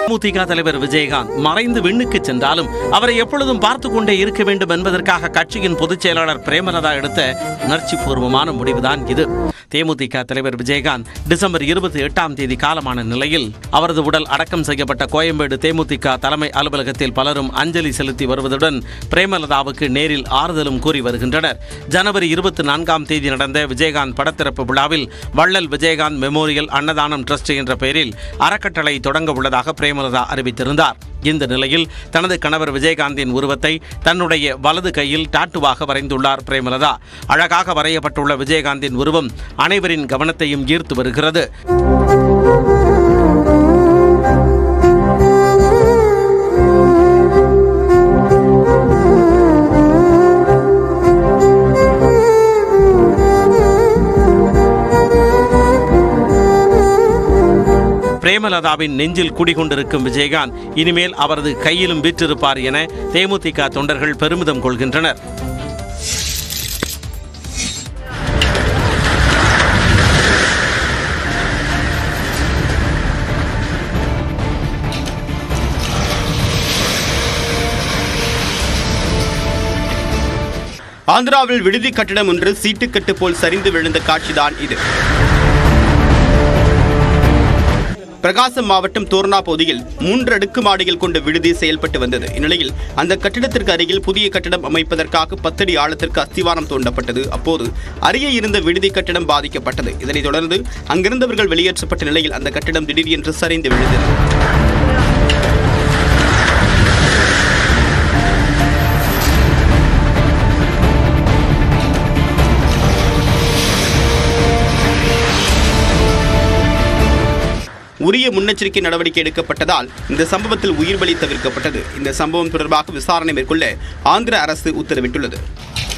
தேமுதிக தலைவர் விஜயகாந்த் மறைந்து விண்ணுக்கு சென்றாலும் அவரை எப்பொழுதும் பார்த்து கொண்டே இருக்க வேண்டும் என்பதற்காக கட்சியின் பொதுச் செயலாளர் பிரேமலதா எடுத்த உணர்ச்சிபூர்வமான முடிவுதான் இது தேமுதிக தலைவர் விஜயகாந்த் டிசம்பர் இருபத்தி எட்டாம் தேதி காலமான நிலையில் அவரது உடல் அடக்கம் செய்யப்பட்ட கோயம்பேடு தேமுதிக தலைமை அலுவலகத்தில் பலரும் அஞ்சலி செலுத்தி வருவதுடன் பிரேமலதாவுக்கு நேரில் ஆறுதலும் கூறி வருகின்றனர் ஜனவரி இருபத்தி நான்காம் தேதி நடந்த விஜயகாந்த் படத்திறப்பு விழாவில் வள்ளல் விஜயகாந்த் மெமோரியல் அன்னதானம் ட்ரஸ்ட் என்ற பெயரில் அறக்கட்டளை தொடங்க உள்ளதாக பிரேமலதா அறிவித்திருந்தார் இந்த நிலையில் தனது கணவர் விஜயகாந்தின் உருவத்தை தன்னுடைய வலது கையில் டாட்டுவாக வரைந்துள்ளார் பிரேமலதா அழகாக வரையப்பட்டுள்ள விஜயகாந்தின் உருவம் அனைவரின் கவனத்தையும் ஈர்த்து வருகிறது பிரேமலதாவின் நெஞ்சில் குடிகொண்டிருக்கும் விஜயகாந்த் இனிமேல் அவரது கையிலும் வீற்றிருப்பார் என தேமுதிக தொண்டர்கள் பெருமிதம் கொள்கின்றனர் ஆந்திராவில் விடுதி கட்டிடம் ஒன்று சீட்டுக்கட்டு போல் சரிந்து விழுந்த காட்சிதான் இது பிரகாசம் மாவட்டம் தோர்னா பகுதியில் மூன்று அடுக்கு மாடிகள் கொண்ட விடுதி செயல்பட்டு வந்தது இந்நிலையில் அந்த கட்டிடத்திற்கு அருகில் புதிய கட்டிடம் அமைப்பதற்காக பத்தடி ஆழத்திற்கு அஸ்திவாரம் தோண்டப்பட்டது அப்போது அருகே இருந்த விடுதி கட்டிடம் பாதிக்கப்பட்டது இதனைத் தொடர்ந்து அங்கிருந்தவர்கள் வெளியேற்றப்பட்ட நிலையில் அந்த கட்டிடம் திடீரென்று சரிந்து விழுந்தது உரிய முன்னெச்சரிக்கை நடவடிக்கை எடுக்கப்பட்டதால் இந்த சம்பவத்தில் உயிர் பலி தவிர்க்கப்பட்டது இந்த சம்பவம் தொடர்பாக விசாரணை மேற்கொள்ள ஆந்திர அரசு உத்தரவிட்டுள்ளது